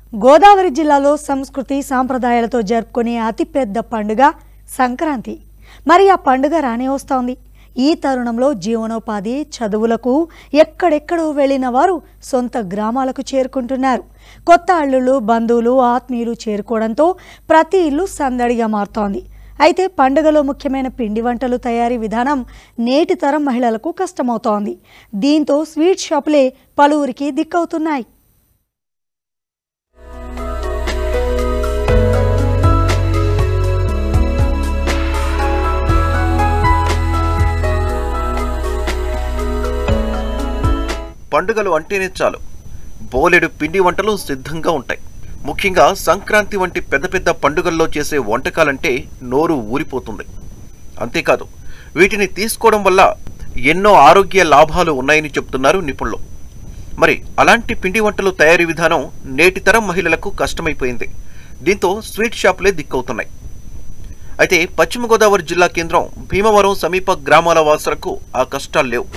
గోదావరి జిల్లాలో సంస్కృతి సాంప్రదాయాలతో జరుపుకునే అతిపెద్ద పండుగ సంక్రాంతి మరి ఆ పండుగ రానే వస్తోంది ఈ తరుణంలో జీవనోపాధి చదువులకు ఎక్కడెక్కడో వెళ్ళిన వారు సొంత గ్రామాలకు చేరుకుంటున్నారు కొత్త అల్లుళ్ళు బంధువులు ఆత్మీయులు చేరుకోవడంతో ప్రతి ఇల్లు సందడిగా మారుతోంది అయితే పండుగలో ముఖ్యమైన పిండి వంటలు తయారీ విధానం నేటి తరం మహిళలకు కష్టమవుతోంది దీంతో స్వీట్ షాపులే పలువురికి దిక్కవుతున్నాయి పండుగలు అంటేనే చాలు బోలెడు పిండి వంటలు సిద్ధంగా ఉంటాయి ముఖ్యంగా సంక్రాంతి వంటి పెద్ద పెద్ద పండుగల్లో చేసే వంటకాలంటే నోరు ఊరిపోతుంది అంతేకాదు వీటిని తీసుకోవడం వల్ల ఎన్నో ఆరోగ్య లాభాలు ఉన్నాయని చెప్తున్నారు నిపుణులు మరి అలాంటి పిండి వంటలు తయారీ విధానం నేటి తరం మహిళలకు కష్టమైపోయింది దీంతో స్వీట్ షాపులే దిక్కవుతున్నాయి అయితే పశ్చిమ గోదావరి జిల్లా కేంద్రం భీమవరం సమీప గ్రామాల వాసులకు ఆ కష్టాలు లేవు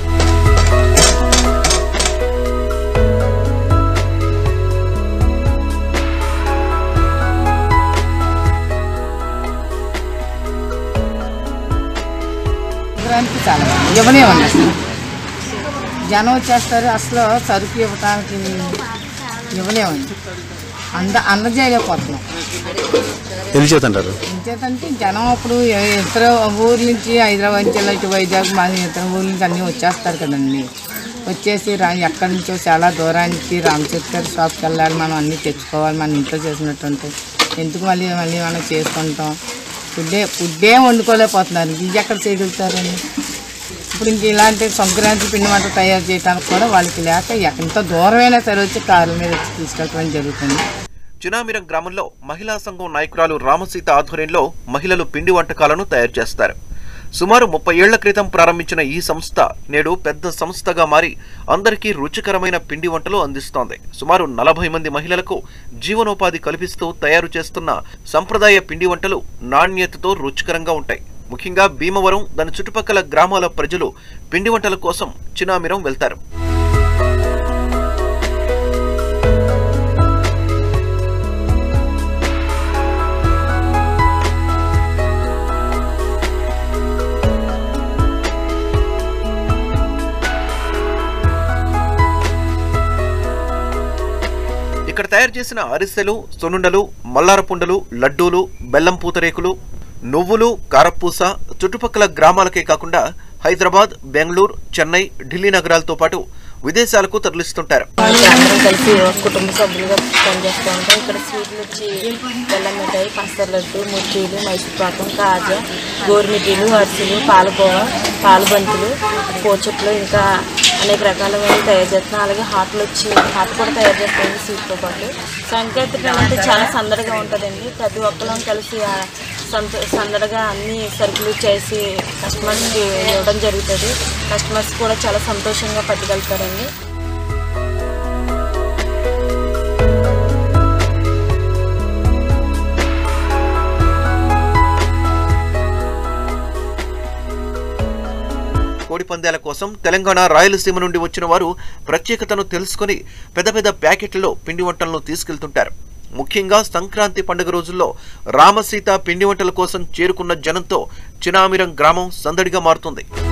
సంక్రాంతి చాలా ఇవ్వనే ఉంది అసలు జనం వచ్చేస్తారు అసలు సరుకు ఇవ్వటానికి ఇవ్వనే ఉంది అంద అందజేయలేకపోతున్నాం తెలిసేదంటారు ఇంకేతంటే జనం అప్పుడు ఎ- ఇతర ఊర్ల నుంచి హైదరాబాద్ నుంచి ఇలా ఇటు వైజాగ్ మా ఇతర ఊర్ల నుంచి అన్నీ వచ్చేస్తారు కదండి వచ్చేసి రా ఎక్కడి నుంచో చాలా దూరానికి రామచంద్ర షాప్కి వెళ్ళాలి మనం అన్నీ తెచ్చుకోవాలి మన ఇంట్లో చేసినట్టుంటే ఎందుకు మళ్ళీ మళ్ళీ మనం చేసుకుంటాం ఫుడ్డే ఫుడ్డే వండుకోలేకపోతున్నారు ఇది ఎక్కడ చేయగలుగుతారండి ఇప్పుడు ఇంక ఇలాంటి సంక్రాంతి పిండి వంట తయారు చేయడానికి కూడా వాళ్ళకి లేక ఎంత దూరమైనా సరే వచ్చి కార్ల మీద వచ్చి తీసుకెళ్ళడం జరుగుతుంది చినామిరం గ్రామంలో మహిళా సంఘం నాయకురాలు రామసీత ఆధ్వర్యంలో మహిళలు పిండి వంటకాలను తయారు చేస్తారు సుమారు ముప్పై ఏళ్ల క్రితం ప్రారంభించిన ఈ సంస్థ నేడు పెద్ద సంస్థగా మారి అందరికీ రుచికరమైన పిండి వంటలు అందిస్తోంది సుమారు నలభై మంది మహిళలకు జీవనోపాధి కల్పిస్తూ తయారు చేస్తున్న సంప్రదాయ పిండి వంటలు నాణ్యతతో రుచికరంగా ఉంటాయి ముఖ్యంగా భీమవరం దాని చుట్టుపక్కల గ్రామాల ప్రజలు పిండి వంటల కోసం చినామిరం వెళ్తారు ఇక్కడ తయారు చేసిన అరిసెలు సున్నుండలు మల్లారపుండలు లడ్డూలు బెల్లం పూతరేకులు నువ్వులు కారపూస చుట్టుపక్కల గ్రామాలకే కాకుండా హైదరాబాద్ బెంగళూరు చెన్నై ఢిల్లీ నగరాలతో పాటు విదేశాలకు తరలిస్తుంటారు అందరం కలిసి ఒక కుటుంబ సభ్యులుగా పనిచేస్తూ ఉంటాం ఇక్కడ స్వీట్లు వచ్చి బెల్లం మిఠాయి పంచదార లడ్డు ముద్దీలు మైసూర్ పాకం కాజా గోరుమిటీలు అరిసెలు పాలకోవ పాలు బంతులు పోచట్లు ఇంకా అనేక రకాలైనవి తయారు చేస్తున్నాం అలాగే హాట్లు వచ్చి హాట్ కూడా తయారు చేస్తాం స్వీట్తో పాటు సంక్రాంతి పండుగ అంటే చాలా సందడిగా ఉంటుందండి ప్రతి ఒక్కరం కలిసి ఆ సంత సందడిగా అన్ని సరుకులు చేసి కస్టమర్స్కి ఇవ్వడం జరుగుతుంది కస్టమర్స్ కూడా చాలా సంతోషంగా పట్టుకెళ్తారండి కోడి పందాల కోసం తెలంగాణ రాయలసీమ నుండి వచ్చిన వారు ప్రత్యేకతను తెలుసుకొని పెద్ద పెద్ద ప్యాకెట్లలో పిండి వంటలను తీసుకెళ్తుంటారు ముఖ్యంగా సంక్రాంతి పండుగ రోజుల్లో రామసీత పిండి వంటల కోసం చేరుకున్న జనంతో చినామిరం గ్రామం సందడిగా మారుతుంది